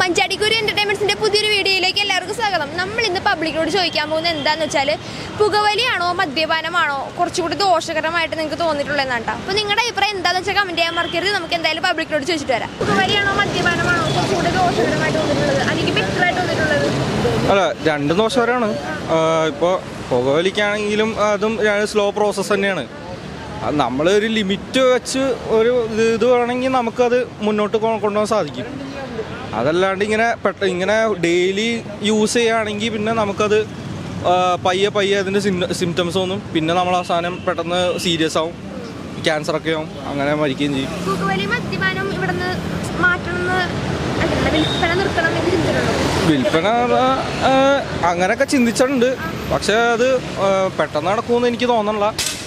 മഞ്ചാടിക്കുരി എന്റർടൈൻമെന്റ്സിന്റെ പുതിയൊരു വീഡിയോയിലേക്ക് എല്ലാവർക്കും സ്വാഗതം നമ്മൾ ഇന്ന് പബ്ലിക്കിനോട് ചോദിക്കാൻ പോകുന്നത് എന്താന്ന് വെച്ചാൽ പുകവലിയാണോ മദ്യപാനമാണോ കുറച്ചുകൂടി ദോഷകരമായിട്ട് നിങ്ങൾക്ക് തോന്നിയിട്ടുള്ളതെന്നാണ് കേട്ടോ അപ്പോൾ നിങ്ങളുടെ അഭിപ്രായം എന്താണെന്ന് വെച്ചാൽ കമന്റ് ചെയ്യാൻ മറക്കരുത് നമുക്ക് എന്തായാലും പബ്ലിക്കിനോട് ചോദിച്ചിട്ട് വരാം പുകവലിയാണോ മദ്യപാനമാണോ കുറച്ചുകൂടി ദോഷകരമായിട്ട് തോന്നിയിട്ടുള്ളത് അല്ലെങ്കിൽ ബെറ്റർ ആയിട്ട് തോന്നിയിട്ടുള്ളത് അല്ല രണ്ടും ദോഷകരമാണ് ഇപ്പോൾ പുകവലിക്കാണെങ്കിലും അതും സ്ലോ പ്രോസസ്സ് തന്നെയാണ് അത് നമ്മൾ ഒരു ലിമിറ്റ് വെച്ച് ഒരു ഇത് ഇത് വേണമെങ്കിൽ നമുക്കത് മുന്നോട്ട് കൊ- കൊണ്ടുപോകാൻ സാധിക്കും അതല്ലാണ്ട് ഇങ്ങനെ പെട്ട ഇങ്ങനെ ഡെയിലി യൂസ് ചെയ്യുകയാണെങ്കിൽ പിന്നെ നമുക്കത് ആ, പയ്യെ പയ്യെ അതിൻ്റെ സിംറ്റംസ് തോന്നും പിന്നെ നമ്മൾ അവസാനം പെട്ടെന്ന് സീരിയസ് ആവും ക്യാൻസർ ഒക്കെ ആവും അങ്ങനെ മരിക്കുകയും ചെയ്യും പുകവലി മദ്യപാനം ഇവിടെ നിന്ന് മാറ്റണമെന്ന് അല്ല, വിൽപ്പന നിർത്തണം എന്ന് ചിന്തിച്ചിട്ടുണ്ടോ വിൽപ്പന ആ, അങ്ങനെയൊക്കെ ചിന്തിച്ചിട്ടുണ്ട് പക്ഷെ അത് ആ, പെട്ടെന്ന് നടക്കുമെന്ന് എനിക്ക് തോന്നണില്ല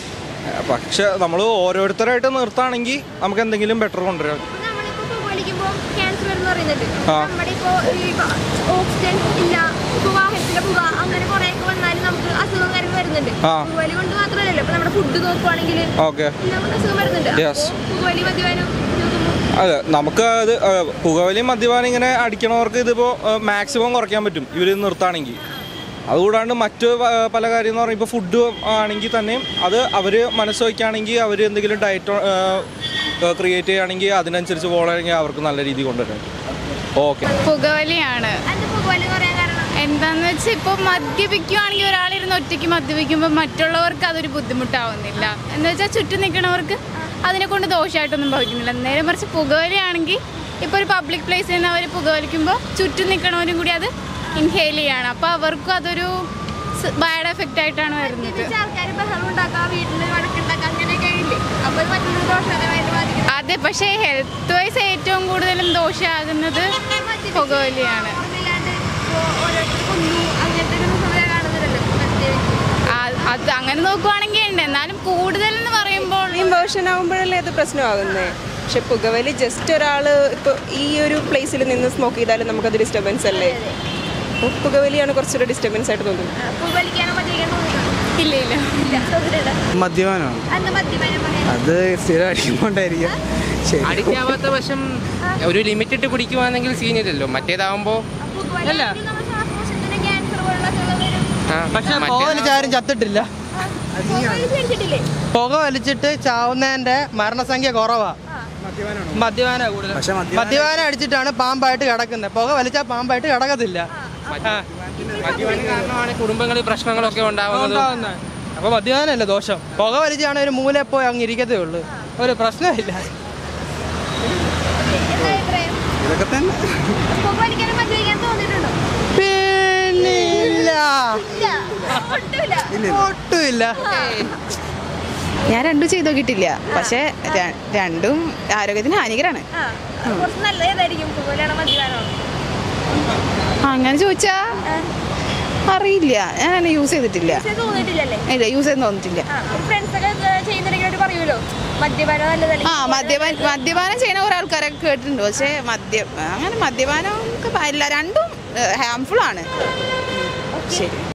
പക്ഷെ നമ്മൾ ഓരോരുത്തരായിട്ട് നിർത്താണെങ്കിൽ നമുക്ക് എന്തെങ്കിലും ബെറ്റർ കൊണ്ടുവരാം ഇപ്പൊ നമ്മളിപ്പോ പുകവലിക്കുമ്പോ ക്യാൻസർ എന്ന് പറയുന്നുണ്ട് ആ. നമ്മുടെ ഇപ്പോ ഈ വ- ഓക്സിജൻ ഇല്ല ഇപ്പൊ വാഹനത്തിന്റെ പുക അങ്ങനെ കുറെ ഒക്കെ വന്നാലും നമുക്ക് അസുഖം കാര്യങ്ങൾ വരുന്നുണ്ട് ആ. പുകവലി കൊണ്ട് മാത്രമല്ലല്ലോ ഇപ്പൊ നമ്മുടെ ഫുഡ് നോക്കുവാണെങ്കിൽ ഓക്കെ എല്ലാം അസുഖം വരുന്നുണ്ട് Yes. അപ്പോ പുകവലി മദ്യപാനം നോക്കുമ്പോ അതെ നമുക്ക് അത് ആ, പുകവലി മദ്യപാനം ഇങ്ങനെ അടിക്കണവർക്ക് ഇതിപ്പോൾ മാക്സിമം കുറയ്ക്കാൻ പറ്റും ഇവർ നിർത്താണെങ്കിൽ അതുകൂടാണ്ട് മറ്റ് പ- പല കാര്യം എന്ന് പറയുമ്പോൾ ഇപ്പോൾ ഫുഡ് ആണെങ്കിൽ തന്നെയും അത് അവർ മനസ്സ് വയ്ക്കുകയാണെങ്കിൽ അവർ എന്തെങ്കിലും ഡയറ്റ് ക്രിയേറ്റ് ചെയ്യുകയാണെങ്കിൽ അതിനനുസരിച്ച് പോകണമെങ്കിൽ അവർക്ക് നല്ല രീതിയിൽ കൊണ്ടുവരാം ഓക്കെ പുകവലിയാണ് അതിന്റെ പുകവലി എന്ന് പറയാൻ കാരണം എന്താന്ന് വെച്ചാൽ ഇപ്പോൾ മദ്യപിക്കുവാണെങ്കിൽ ഒരാളിരുന്ന് ഒറ്റയ്ക്ക് മദ്യപിക്കുമ്പോൾ മറ്റുള്ളവർക്ക് അതൊരു ബുദ്ധിമുട്ടാവുന്നില്ല എന്ന് വെച്ചാൽ ചുറ്റും നിൽക്കണവർക്ക് അതിനെ കൊണ്ട് ദോഷമായിട്ടൊന്നും ഭവിക്കുന്നില്ല നേരെ മറിച്ച് പുകവലിയാണെങ്കിൽ ഇപ്പോൾ ഒരു പബ്ലിക് പ്ലേസിൽ നിന്ന് അവർ പുകവലിക്കുമ്പോൾ ചുറ്റും നിൽക്കണവരും കൂടി അത് ഇൻഹെയിൽ ചെയ്യാണ് അപ്പോൾ അവർക്കും അതൊരു ബാഡ് എഫക്റ്റ് ആയിട്ടാണ് വരുന്നത് ആൾക്കാർ ബഹളം ഉണ്ടാക്കാം വീട്ടിൽ വഴക്കുണ്ടാക്കാം അങ്ങനെയൊക്കെ ഇല്ലേ അപ്പൊ ഇത് മറ്റൊരു ദോഷകരമായിട്ട് ബാധിക്കും അതെ പക്ഷേ ഹെൽത്ത് വൈസ് ഏറ്റവും കൂടുതലും ദോഷമാകുന്നത് പുകവലിയാണ് ഓർമ്മയില്ലാണ്ട് ഇപ്പോ ഓരോരുത്തർ കൊന്നു അങ്ങനത്തെ ഒരു സമയം കാണുന്നില്ലല്ലോ മദ്യപിച്ച് ആ- അത് അങ്ങനെ നോക്കുവാണെങ്കിൽ ഉണ്ട് എന്നാലും കൂടുതൽ എന്ന് പറയുമ്പോൾ ഇമോഷൻ ആകുമ്പോഴല്ലേ അത് പ്രശ്നമാകുന്നത് പക്ഷെ പുകവലി ജസ്റ്റ് ഒരാൾ ഇപ്പോൾ ഈ ഒരു പ്ലേസിൽ നിന്ന് സ്മോക്ക് ചെയ്താലും നമുക്കത് ഡിസ്റ്റർബൻസ് അല്ലേ അപ്പോൾ പുകവലിയാണ് കുറച്ചുകൂടെ ഡിസ്റ്റർബൻസ് ആയിട്ട് തോന്നുന്നത് പുകവലിക്കാനോ മദ്യപിക്കാനോ തോന്നുന്നുണ്ടോ ഇല്ല ഇല്ല ഇല്ല തോന്നിട്ടുണ്ട് മദ്യപാനമാണ് അന്ന് മദ്യപാനം പറയാൻ അത് സ്ഥിരം അടിക്കുമ്പോണ്ടായിരിക്കും ശരി അടിക്കാവാത്ത വശം ഒരു ലിമിറ്റ് ഇട്ട് കുടിക്കുവാണെങ്കിൽ സീനില്ലല്ലോ മറ്റേതാവുമ്പോൾ പുകവലിയാണെങ്കിൽ നമ്മുടെ ശ്വാസകോശത്തിന് ക്യാൻസർ പോലുള്ള അസുഖങ്ങൾ വരും പക്ഷെ പുക വലിച്ചാരും ചത്തിട്ടില്ല പുകവലി പേടിച്ചിട്ടില്ലേ പുക വലിച്ചിട്ട് ചാവുന്നതിന്റെ മരണസംഖ്യ കുറവാ മദ്യപാന കൂടുതൽ പക്ഷെ മദ്യപാനം- മദ്യപാനം അടിച്ചിട്ടാണ് പാമ്പായിട്ട് കിടക്കുന്നത് പുക വലിച്ചാൽ പാമ്പായിട്ട് കിടക്കത്തില്ല ആ, മദ്യപാനം കാരണമാണ് കുടുംബങ്ങളിൽ പ്രശ്നങ്ങളൊക്കെ ഉണ്ടാവുന്നത് ഉണ്ടാവുന്നത്. അപ്പൊ മദ്യപാനല്ലേ ദോഷം പുക വലിച്ചാണ് ഒരു മൂല പോയി അങ്ങ് ഇരിക്കത്തേ ഉള്ളൂ ഒരു പ്രശ്നമില്ല എന്താ അഭിപ്രായം ഇതൊക്കെ തന്നെ പുകവലിക്കാനും മദ്യപിക്കാനും തോന്നിയിട്ടുണ്ടോ പിന്നില്ല ഇല്ല ഒട്ടുമില്ല ഒട്ടുമില്ല ഞാൻ രണ്ടും ചെയ്ത് നോക്കിയിട്ടില്ല പക്ഷെ ര- രണ്ടും ആരോഗ്യത്തിന് ഹാനികരാണ് ആ കുറച്ച് നല്ലത് ഏതായിരിക്കും പുകവലിയാണോ മദ്യപാനമാണോ അങ്ങനെ ചോദിച്ചാ അറിയില്ല ഞാൻ അങ്ങനെ യൂസ് ചെയ്തിട്ടില്ല പക്ഷേ തോന്നിയിട്ടില്ലല്ലേ ഇല്ല യൂസ് ചെയ്ത് തോന്നിട്ടില്ല ആ ഫ്രണ്ട്സ് ഒക്കെ ചെയ്യുന്നുണ്ടെങ്കിൽ അവര് പറയുമല്ലോ മദ്യപാനം നല്ലതല്ലേ ആ മദ്യപാനം മദ്യപാനം ചെയ്യുന്ന കുറെ ആൾക്കാരൊക്കെ കേട്ടിട്ടുണ്ട് പക്ഷെ മദ്യ അങ്ങനെ മദ്യപാനം ഒക്കെ പാടില്ല രണ്ടും ഹാംഫുൾ ആണ് ശരി